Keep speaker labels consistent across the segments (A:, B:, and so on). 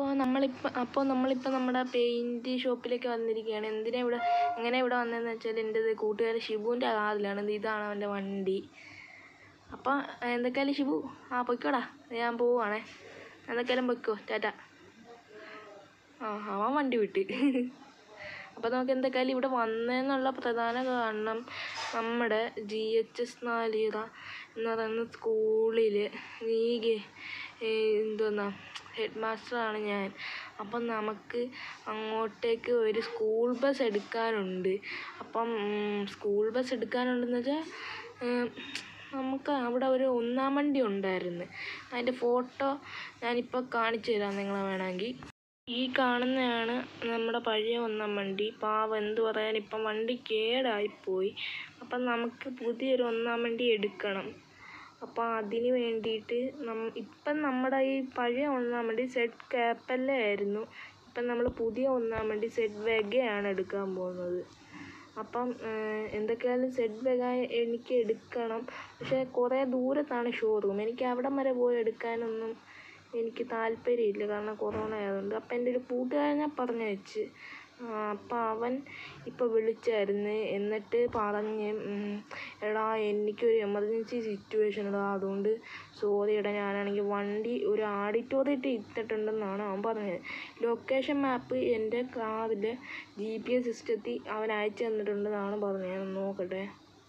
A: അപ്പോൾ നമ്മളിപ്പോൾ അപ്പോൾ നമ്മളിപ്പോൾ നമ്മുടെ പെയിൻറ് ഷോപ്പിലേക്ക് വന്നിരിക്കുകയാണ് എന്തിനാ ഇവിടെ എങ്ങനെ ഇവിടെ വന്നതെന്ന് വെച്ചാൽ എൻ്റെ ഇത് കൂട്ടുകാരൻ ഷിബുവിൻ്റെ കാറിലാണ് ഇത് ഇതാണ് അവൻ്റെ വണ്ടി അപ്പോൾ എന്തൊക്കെയായാലും ഷിബു ആ പൊയ്ക്കോടാ ഞാൻ പോവുകയാണേ എന്തൊക്കെയായാലും പൊയ്ക്കോ ടാറ്റ ആ അവൻ വണ്ടി വിട്ട് അപ്പോൾ നമുക്ക് എന്തൊക്കെയായാലും ഇവിടെ വന്നതെന്നുള്ള പ്രധാന കാരണം നമ്മുടെ ജി എച്ച് എസ് നാലിറ എന്ന് പറയുന്ന സ്കൂളിൽ നീകെ എന്തോന്നാ ഹെഡ് മാസ്റ്ററാണ് ഞാൻ അപ്പം നമുക്ക് അങ്ങോട്ടേക്ക് ഒരു സ്കൂൾ ബസ് എടുക്കാനുണ്ട് അപ്പം സ്കൂൾ ബസ് എടുക്കാനുണ്ടെന്ന് വെച്ചാൽ നമുക്ക് അവിടെ ഒരു ഒന്നാം വണ്ടി ഉണ്ടായിരുന്നു അതിൻ്റെ ഫോട്ടോ ഞാനിപ്പോൾ കാണിച്ചു തരാം നിങ്ങളെ വേണമെങ്കിൽ ഈ കാണുന്നതാണ് നമ്മുടെ പഴയ ഒന്നാം വണ്ടി പാവം എന്ത് പറയാൻ ഇപ്പം വണ്ടി കേടായിപ്പോയി അപ്പം നമുക്ക് പുതിയൊരു ഒന്നാം വണ്ടി എടുക്കണം അപ്പോൾ അതിന് വേണ്ടിയിട്ട് നം ഇപ്പം നമ്മുടെ ഈ പഴയ ഒന്നാം വണ്ടി സെഡ് കാപ്പല്ലേ ആയിരുന്നു ഇപ്പം നമ്മൾ പുതിയ ഒന്നാം വണ്ടി സെഡ് വെഗയാണ് എടുക്കാൻ പോകുന്നത് അപ്പം എന്തൊക്കെയായാലും സെഡ് വെഗ എനിക്ക് എടുക്കണം പക്ഷേ കുറേ ദൂരത്താണ് ഷോറൂം എനിക്ക് അവിടം വരെ പോയി എടുക്കാനൊന്നും എനിക്ക് താല്പര്യമില്ല കാരണം കൊറോണ ആയതുകൊണ്ട് അപ്പം എൻ്റെ ഒരു കൂട്ടുകാരനെ പറഞ്ഞു വെച്ച് അപ്പം അവൻ ഇപ്പോൾ വിളിച്ചായിരുന്നു എന്നിട്ട് പറഞ്ഞ് എടാ എനിക്കൊരു എമർജൻസി സിറ്റുവേഷൻ എടാ അതുകൊണ്ട് സോറി എടാ ഞാനാണെങ്കിൽ വണ്ടി ഒരു ആഡിറ്റോറിയത്തിൽ ഇട്ടിട്ടുണ്ടെന്നാണ് അവൻ പറഞ്ഞത് ലൊക്കേഷൻ മാപ്പ് എൻ്റെ കാറിൽ ജി പി എസ് സിസ്റ്റത്തിൽ അവൻ അയച്ചു തന്നിട്ടുണ്ടെന്നാണ് പറഞ്ഞത് ഞാൻ നോക്കട്ടെ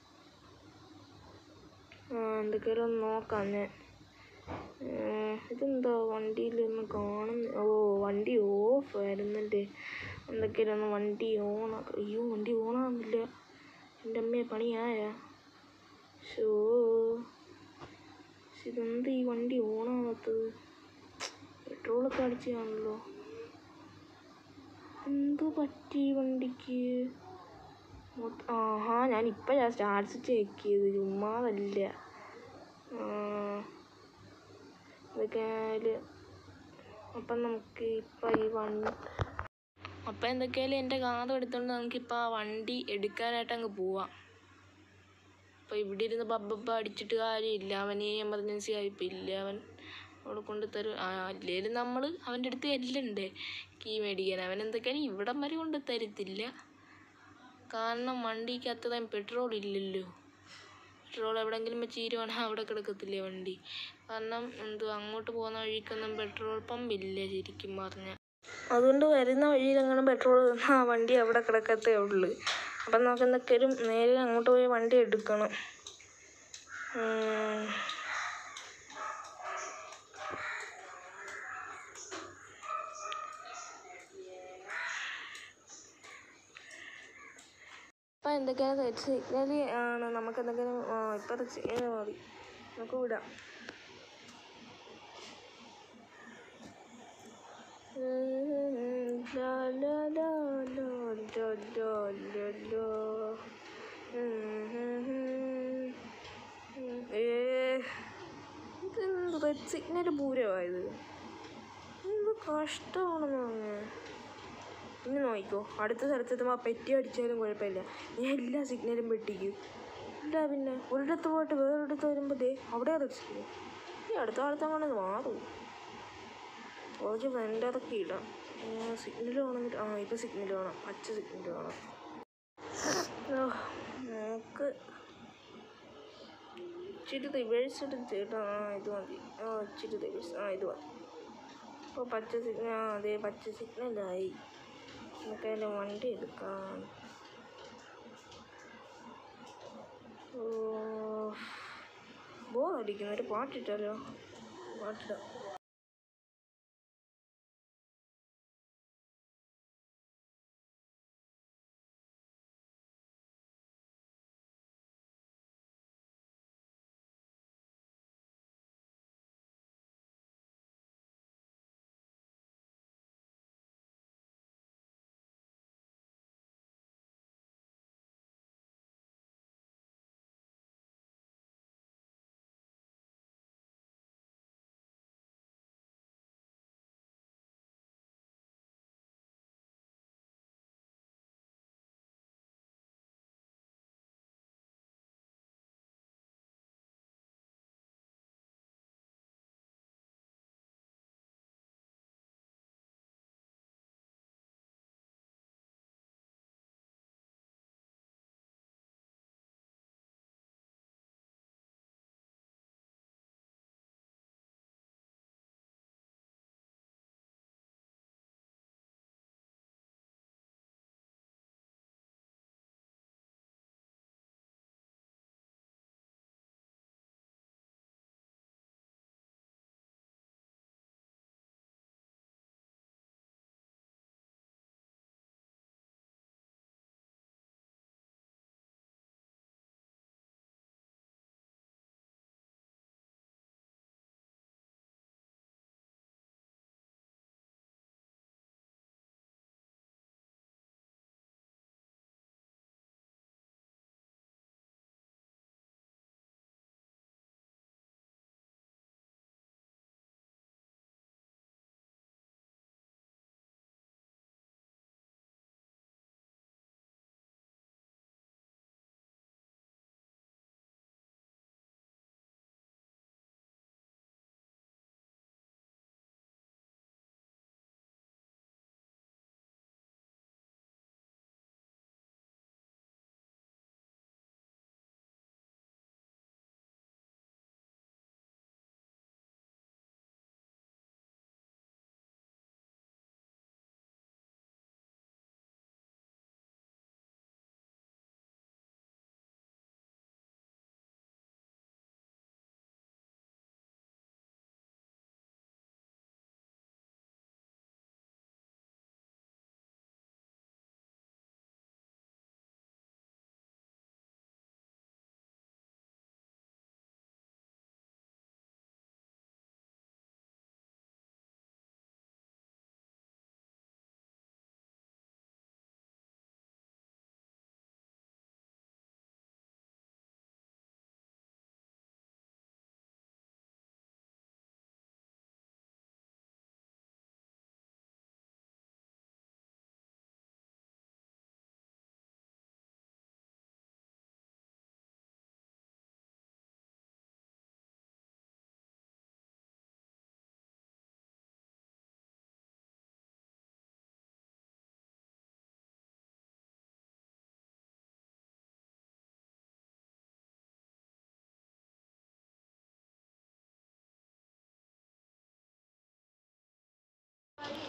A: എന്തൊക്കെയാലും നോക്കാം ഞാൻ ഇതെന്താ വണ്ടിയിലൊന്നും കാണുന്ന ഓ വണ്ടി ഓഫ് ആയിരുന്നല്ലേ എന്തൊക്കെയായിരുന്നു വണ്ടി ഓണാക്ക അയ്യോ വണ്ടി ഓണാകുന്നില്ല എൻ്റെ അമ്മയെ പണിയായ ഷോ ഇതെന്ത് ഈ വണ്ടി ഓണാകാത്തത് പെട്രോളൊക്കെ അടിച്ചാണല്ലോ എന്തോ പറ്റി ഈ വണ്ടിക്ക് ആഹാ ഞാൻ ഇപ്പോഴാണ് സ്റ്റാർട്ട് സ്വിച്ച് ചെക്കിയത് ചുമ്മാതല്ല ഇതൊക്കെ അപ്പം നമുക്ക് ഇപ്പം ഈ വണ്ടി അപ്പം എന്തൊക്കെയായാലും എൻ്റെ കാർ എടുത്തുകൊണ്ട് നമുക്കിപ്പോൾ ആ വണ്ടി എടുക്കാനായിട്ട് അങ്ങ് പോവാം അപ്പോൾ ഇവിടെ ഇരുന്ന് ബബ്ബബ്ബ അടിച്ചിട്ട് കാര്യമില്ല അവന് എമർജൻസി ആയിപ്പോൾ ഇല്ല അവൻ അവിടെ കൊണ്ട് തരും അല്ലേലും നമ്മൾ അവൻ്റെ അടുത്ത് എല്ലണ്ടേ കീ മേടിക്കാൻ അവൻ എന്തൊക്കെയാണ് ഇവിടം വരെ കൊണ്ട് തരത്തില്ല കാരണം വണ്ടിക്ക് അത്രയും പെട്രോൾ ഇല്ലല്ലോ പെട്രോൾ എവിടെയെങ്കിലും വെച്ച് തീരുവാണെങ്കിൽ അവിടെ കിടക്കത്തില്ലേ വണ്ടി കാരണം എന്തോ അങ്ങോട്ട് പോകുന്ന വഴിക്കൊന്നും പെട്രോൾ പമ്പ് ഇല്ല ശരിക്കും പറഞ്ഞാൽ അതുകൊണ്ട് വരുന്ന വഴിയിൽ അങ്ങനെ പെട്രോൾ ആ വണ്ടി അവിടെ കിടക്കത്തേ ഉള്ളൂ അപ്പം നമുക്ക് എന്തൊക്കെയും നേരെ അങ്ങോട്ട് പോയി വണ്ടി എടുക്കണം അപ്പം എന്തൊക്കെയാണ് റെഡ് സിഗ്നൽ ആണ് നമുക്ക് എന്തെങ്കിലും ഇപ്പം റെഡ് സിഗ്നൽ മതി നമുക്ക് വിടാം ഇതെന്ത് റെഡ് സിഗ്നൽ പൂരമായത് എന്ത് കഷ്ടമാണെന്ന് പറഞ്ഞ് ഇനി നോക്കിക്കോ അടുത്ത സ്ഥലത്തെത്തുമ്പോൾ പെറ്റി അടിച്ചാലും കുഴപ്പമില്ല ഞാൻ എല്ലാ സിഗ്നലും പെട്ടിക്കും ഇല്ല പിന്നെ ഒരിടത്ത് പോയിട്ട് വേറൊരിടത്ത് വരുമ്പോൾ ദേ അവിടെ റെഡ് സിഗ്നൽ ഈ അടുത്ത കാലത്ത് അങ്ങനെ മാറും കുറച്ച് ഫ്രണ്ട് ഇറക്കി ഇടാം സിഗ്നൽ വേണമെന്നിട്ട് ആ ഇപ്പം സിഗ്നൽ വേണം പച്ച സിഗ്നൽ വേണം നമുക്ക് ഇച്ചിരി റിവേഴ്സ് എടുത്ത് ആ ഇത് മതി ആ ഇച്ചിരി റിവേഴ്സ് ആ ഇത് മതി ഇപ്പോൾ പച്ച സിഗ്നൽ ആ അതെ പച്ച സിഗ്നലായി നമുക്ക് അതിൻ്റെ വണ്ടി എടുക്കാം ബോറടിക്കുന്ന ഒരു പാട്ടിട്ടല്ലോ പാട്ടിടാം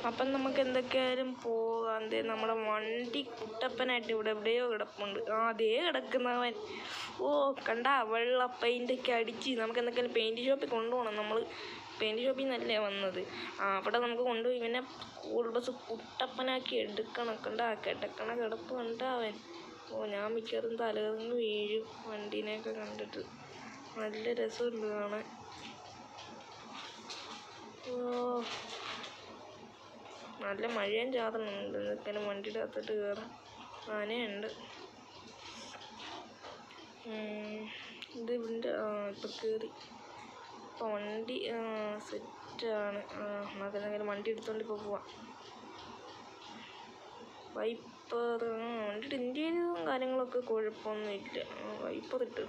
A: അപ്പം നമുക്ക് എന്തൊക്കെയായാലും പോകാം ദേ നമ്മുടെ വണ്ടി കുട്ടപ്പനായിട്ട് ഇവിടെ എവിടെയോ കിടപ്പുണ്ട് ആ അതേ കിടക്കുന്നവൻ ഓ കണ്ട വെള്ള പെയിൻ്റൊക്കെ അടിച്ച് നമുക്ക് എന്തൊക്കെയാലും പെയിൻറ് ഷോപ്പിൽ കൊണ്ടുപോകണം നമ്മൾ പെയിൻറ് ഷോപ്പിൽ നിന്നല്ലേ വന്നത് ആ അവിടെ നമുക്ക് കൊണ്ടുപോയി ഇവനെ സ്കൂൾ ബസ് കുട്ടപ്പനാക്കി എടുക്കണം കണ്ട കിടക്കണ കിടപ്പ് കണ്ട അവൻ ഓ ഞാൻ മിക്കവാറും തലകറങ്ങി വീഴും വണ്ടീനെയൊക്കെ കണ്ടിട്ട് നല്ല രസമുണ്ട് കാണാൻ ഓ നല്ല മഴയും ചാറുന്നുണ്ട് എന്തൊക്കെയാണ് വണ്ടിയുടെ അകത്തോട്ട് കയറാൻ ആനയുണ്ട് ഉം, ഇത് ഇതിൻ്റെ ആ ഇപ്പം കയറി ഇപ്പം വണ്ടി സെറ്റാണ് നമുക്കെന്തെങ്കിലും വണ്ടി എടുത്തോണ്ട് ഇപ്പോൾ പോവാം വൈപ്പർ വണ്ടിയുടെ ഇൻറ്റീരിയറും കാര്യങ്ങളൊക്കെ കുഴപ്പമൊന്നുമില്ല വൈപ്പർ ഇട്ട്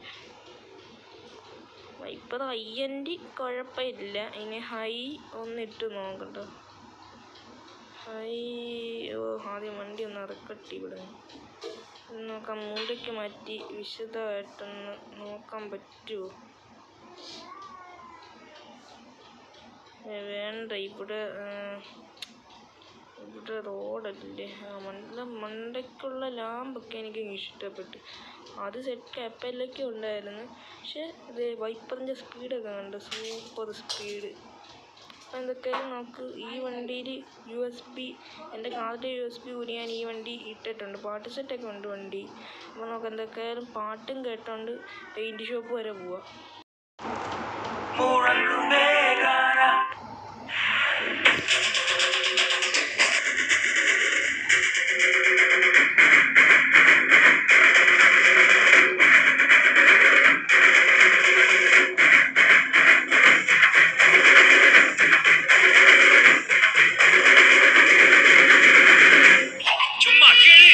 A: വൈപ്പർ ഐ എൻ ഡി കുഴപ്പമില്ല ഇനി ഹൈ ഒന്നിട്ട് നോക്കട്ടോ ഹൈ ഓ ആദ്യം വണ്ടി ഒന്ന് ഇറക്കട്ടി ഇവിടെ ഒന്ന് നോക്കാം മൂലയ്ക്ക് മാറ്റി വിശദമായിട്ടൊന്ന് നോക്കാൻ പറ്റുമോ ഏ, വേണ്ട ഇവിടെ ആ, ഇവിടെ റോഡല്ലേ ആ മണ്ട മണ്ടയ്ക്കുള്ള ലാമ്പൊക്കെ എനിക്ക് ഇഷ്ടപ്പെട്ടു അത് സെറ്റ് കപ്പലിലൊക്കെ ഉണ്ടായിരുന്നു പക്ഷെ ഇത് വൈപ്പറിൻ്റെ സ്പീഡൊക്കെ കണ്ട് സൂപ്പർ സ്പീഡ് അപ്പോൾ എന്തൊക്കെയായാലും നമുക്ക് ഈ വണ്ടിയിൽ യു എസ് ബി എൻ്റെ കാറിൻ്റെ യു എസ് ബി കൂടി ഞാൻ ഈ വണ്ടി ഇട്ടിട്ടുണ്ട് പാട്ട് സെറ്റൊക്കെ ഉണ്ട് വണ്ടി അപ്പോൾ നമുക്ക് എന്തൊക്കെയായാലും പാട്ടും കേട്ടോണ്ട് പെയിൻറ് ഷോപ്പ് വരെ പോവാം
B: ചുമ്മാ കേറി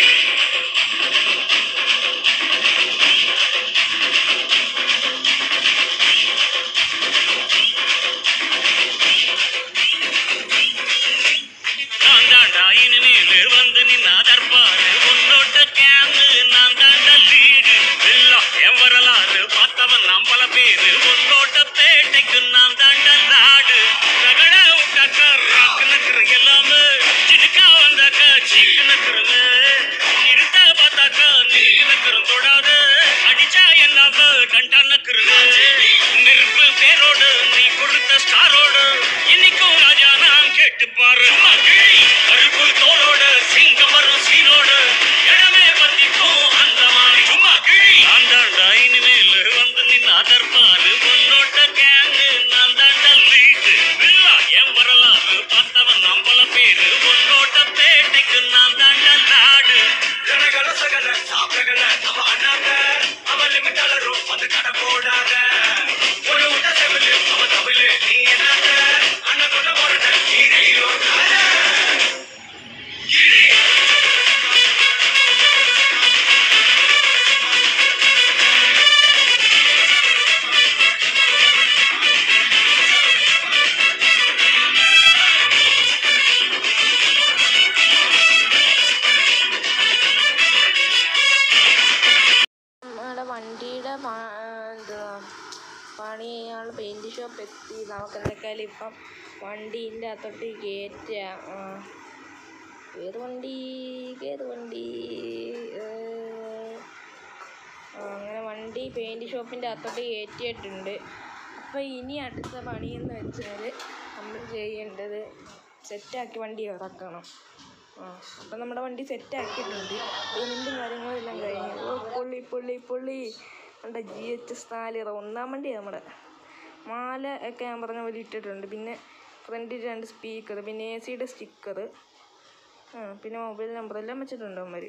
B: நான் தாண்டா இனிமேலு வந்து நின்னா தற்பாரு உன்னோட்ட கேங்கு நான் தாண்டா லீடு எல்லாம் என் வரலாறு பார்த்தவன் நாம் பல பேரு உன்னோட்ட பேட்டைக்கு நான் தாண்டா நாடு ரகட விட்டாக்கா ராக்கு நக்கிற எல்லாமே சிடுக்கா வந்தாக்கா சீக்கு நக்கிறங்க இருட்டா பார்த்தாக்கா நீக்கு நக்கிறோம் தொடாது அடிச்சா என்னாம கண்டா நக்கிறங்க நெருப்பு பேரோடு நீ கொடுத்த ஸ்டாரோடு இன்னைக்கும் ராஜா நான் கேட்டு பாரு மகிழ் கருப்பு தோளோட சிங்கம் வரும் சீனோடு இடமே பத்திக்கும் அந்த மாதிரி சும்மா கிழி நான் தாண்டா இனிமேல் வந்து நின்னா தற்பாரு பொன்னோட்ட கேங்கு நான் தாண்டா லீடு வில்லா என் வரலாறு பார்த்தவன் நாம் பல பேரு பொன்னோட்ட பேட்டைக்கு நான் தாண்டா நாடு
C: கனகல சகல சாப்பிடகல நம்ம அண்ணாங்க அவன் லிமிட்டாளரும் வந்து கடை போடாத ஒரு விட்ட செவிலு அவன் தமிழு நீ என்னங்க அண்ணன் கொண்ட போறத நீ ரயிலோ
A: നമ്മുടെ വണ്ടിയുടെ പ- എന്തുവാ പണി ചെയ്യാനുള്ള പെയിൻറ് ഷോപ്പ് എത്തി നമുക്ക് എന്തൊക്കെയായാലും ഇപ്പം വണ്ടീൻ്റെ അകത്തോട്ട് കയറ്റുക ആ. ഏത് വണ്ടി ഏത് വണ്ടി ഏ. ആ, അങ്ങനെ വണ്ടി പെയിൻറ് ഷോപ്പിൻ്റെ അകത്തോട്ട് കയറ്റിയിട്ടുണ്ട് അപ്പോൾ ഇനി അടുത്ത പണിയെന്ന് വെച്ചാൽ നമ്മൾ ചെയ്യേണ്ടത് സെറ്റാക്കി വണ്ടി ഇറക്കണം ആ അപ്പം നമ്മുടെ വണ്ടി സെറ്റാക്കിയിട്ടുണ്ട് പെയിൻറ്റും കാര്യങ്ങളും എല്ലാം കഴിഞ്ഞു ഓ പൊള്ളി പൊള്ളി പൊള്ളി നമ്മുടെ ജി എച്ച് എസ് നാല് ഒന്നാം വണ്ടി നമ്മുടെ മാല ഒക്കെ ഞാൻ പറഞ്ഞ പോലെ ഇട്ടിട്ടുണ്ട് പിന്നെ ഫ്രണ്ടിൽ രണ്ട് സ്പീക്കർ പിന്നെ എ സിയുടെ സ്റ്റിക്കർ ആ പിന്നെ മൊബൈൽ നമ്പർ എല്ലാം വെച്ചിട്ടുണ്ട് അവന്മാർ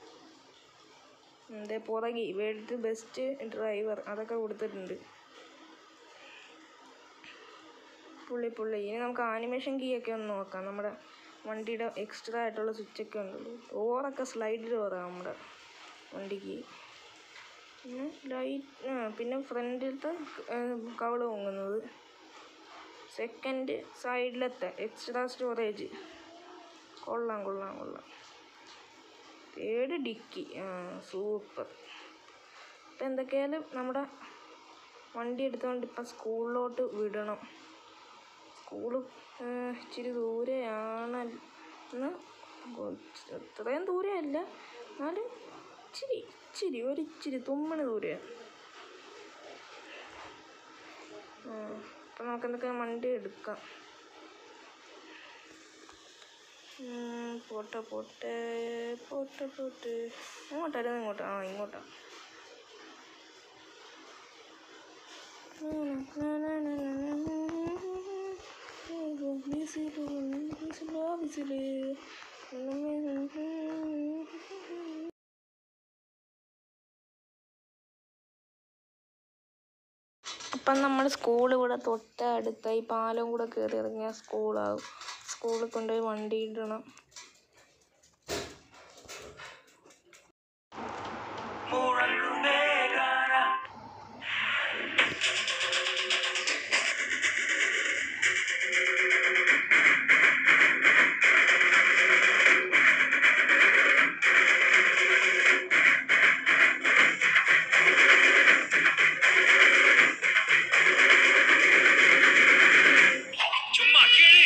A: എന്തേ പുറകി വേൾഡ് ബെസ്റ്റ് ഡ്രൈവർ അതൊക്കെ കൊടുത്തിട്ടുണ്ട് പുള്ളി പുള്ളി ഇനി നമുക്ക് ആനിമേഷൻ കീ ഒക്കെ ഒന്ന് നോക്കാം നമ്മുടെ വണ്ടിയുടെ എക്സ്ട്രാ ആയിട്ടുള്ള സ്വിച്ചൊക്കെ ഉണ്ടല്ലോ ഡോറൊക്കെ സ്ലൈഡിൽ ഡോറാണ് നമ്മുടെ വണ്ടിക്ക് പിന്നെ ലൈറ്റ് ആ പിന്നെ ഫ്രണ്ടിലത്തെ കവള് പൊങ്ങുന്നത് സെക്കൻഡ് സൈഡിലത്തെ എക്സ്ട്രാ സ്റ്റോറേജ് കൊള്ളാം കൊള്ളാം കൊള്ളാം തേർഡ് ഡിക്കി ആ സൂപ്പർ ഇപ്പം എന്തൊക്കെയായാലും നമ്മുടെ വണ്ടി എടുത്തുകൊണ്ട് ഇപ്പം സ്കൂളിലോട്ട് വിടണം സ്കൂള് ഇച്ചിരി ദൂരെയാണ് എന്ന് അത്രയും ദൂരമല്ല എന്നാലും ഇച്ചിരി ഇച്ചിരി ഒരു ഇച്ചിരി തുമ്മണി ദൂരെയാണ് അപ്പം നമുക്ക് എന്തൊക്കെ വണ്ടി എടുക്കാം ഉം, പോട്ടെ പോട്ടെ പോട്ടെ പോട്ടെ ഇങ്ങോട്ടായിരുന്നു ഇങ്ങോട്ടാ ആ ഇങ്ങോട്ടാ അപ്പം നമ്മുടെ സ്കൂൾ ഇവിടെ തൊട്ടടുത്ത ഈ പാലം കൂടെ കയറി ഇറങ്ങിയ സ്കൂളാകും സ്കൂളിൽ കൊണ്ടുപോയി വണ്ടി ഇടണം
B: ചുമ്മാ കീഴ്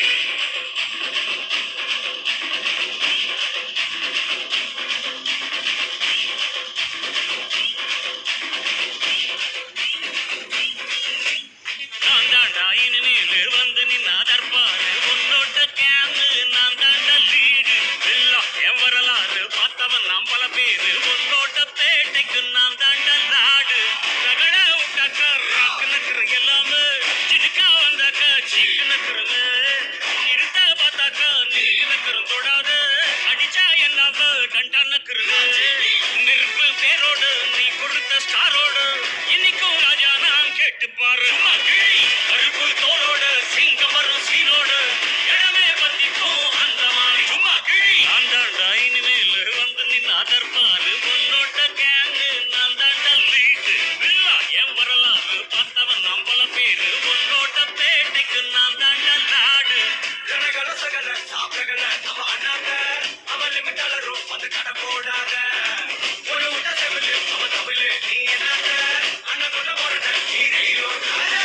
B: நான் தாண்டா இனிமேல் வந்து நின்னா தற்பாரு உன்னோட்ட கேங்கு நான் தாண்டா லீடு எல்லாம் என் வரலாறு பார்த்தவன் நாம் பல பேரு உன்னோட்ட பேட்டைக்கு நான் தாண்டா நாடு ரகட விட்டாக்கா ராக்கு நக்குற எல்லாமே சிடுக்கா வந்தாக்கா சிக்கு நக்குறமே இருத்த பார்த்தாக்கா நீக்கு நக்குறம் தொடாது அடிச்சா என்னாவ டண்டா நக்குறமே நெருப்பு பேரோடு நீ கொடுத்த ஸ்டாரோடு இன்னைக்கும் ராஜா நான் கேட்டு பாரு கருப்பு தோலோட சிங்கம் வரும் சீனோடு இடமே பத்திக்கும் அந்த மாதிரி சும்மா கிழி நான் தாண்டா இனிமேல் வந்து நின்னா தற்பாரு உன்னோட்ட கேங்கு நான் தாண்டா லீட்டு இல்லா என் வரலாறு பார்த்தவன் நம்பல பேரு உன்னோட்ட பேட்டைக்கு நான் தாண்டா நாடு
C: கனகல சகல சாப்பிடகல நம்ம அண்ணாங்க அவன் லிமிட் அலரும் வந்து கடை போடாத ஒரு விட்ட செவிலு அவன் தமிழ் நீ என்னங்க அண்ணன் கொண்ட போறத நீ ரயிலோட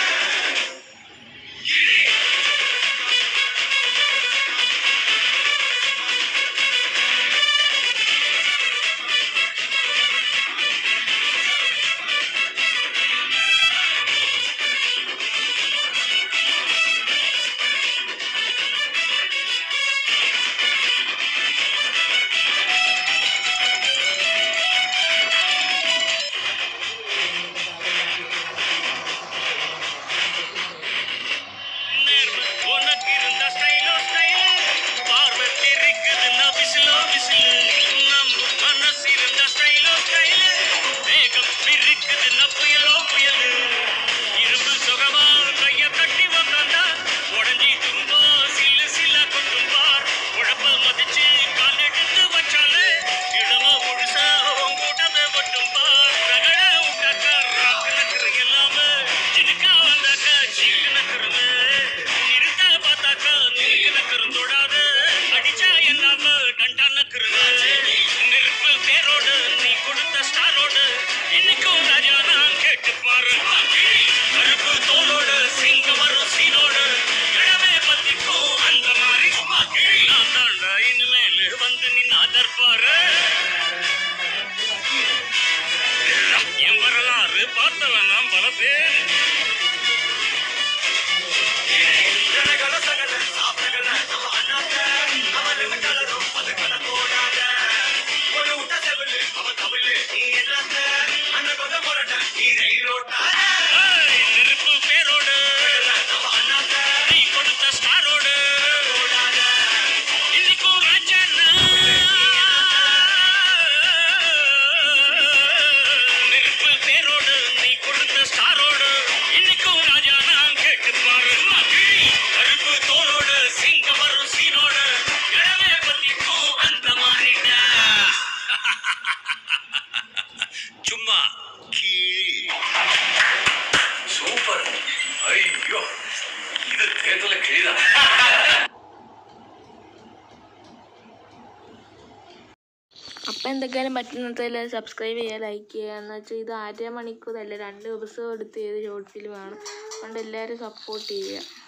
B: நேர்மை உனக்கு இருந்த ஸ்டைலோ ஸ்டைலு பார்வை தெரிக்குதுன்னா விசிலோ விசிலு நம்ம மனசு இருந்த ஸ்டைலோ ஸ்டைலு வேகம் இருக்குதுன்னா புயலோ புயலு இரும்பு சுகமா கைய கட்டி உக்காந்தா உடஞ்சி தும்பா சில்லு சில்லா கொட்டும் பார் உழப்ப மதிச்சு கால் எடுத்து வச்சாலே இடமா முழுசா உன் கூட்டத்தை ஒட்டும் பார் ரகட விட்டாக்கா ராக்கு நக்குற எல்லாமே சினுக்கா வந்தாக்கா சிக்கு நக்குறது நிறுத்த பார்த்தாக்கா நிறுக்கு நக்குறம் தொடாது அடிச்சா என்னாம டண்டா நக்குறது நெருப்பு பேரோடு நீ கொடுத்த ஸ்டாரோடு இன்னைக்கும் ராஜா நான் கேட்டு பாரு கருப்பு தோலோட சிங்கம் வரும் சீனோடு இடமே பத்திக்கும் அந்த மாதிரி நான் தாண்டா இனிமேல் வந்து நின்னா தற்பாரு என் வரலாறு பார்த்தவன் நாம் பல பேர்
C: கனகல சகல சாப்பிடகல நம்ம அண்ணாங்க அவன் லிமிட் அலரும் வந்து கடை போடாத ஒரு விட்ட செவிலு அவன் தமிழ் நீ என்னங்க அண்ணன் கொண்ட போறத நீ ரயிலோட
B: ஏய், நெருப்பு பேரோடு
C: நம்ம அண்ணாங்க
B: நீ கொடுத்த ஸ்டாரோடு
C: போடாத
B: இன்னைக்கும் ராஜாண்ணா நெருப்பு பேரோடு நீ கொடுத்த ஸ்டாரோடு இன்னைக்கும் ராஜா நான் கேட்டு பாரு கருப்பு தோலோடு சிங்கம் வரும் சீனோடு இடமே பத்திக்கும் அந்த மாதிரிடா சும்மா கீழ்
C: സൂപ്പർ അയ്യോ ഇത് തിയേറ്ററിലെ കിഴിതാണ്
A: അപ്പം എന്തൊക്കെയാലും പറ്റുന്നതിൽ സബ്സ്ക്രൈബ് ചെയ്യുക ലൈക്ക് ചെയ്യുക എന്ന് വെച്ചാൽ ഇത് അര മണിക്കൂറല്ല രണ്ട് ദിവസം എടുത്ത് ചെയ്ത ഷോർട്ട് ഫിലിമാണ് അതുകൊണ്ട് എല്ലാവരും സപ്പോർട്ട് ചെയ്യുക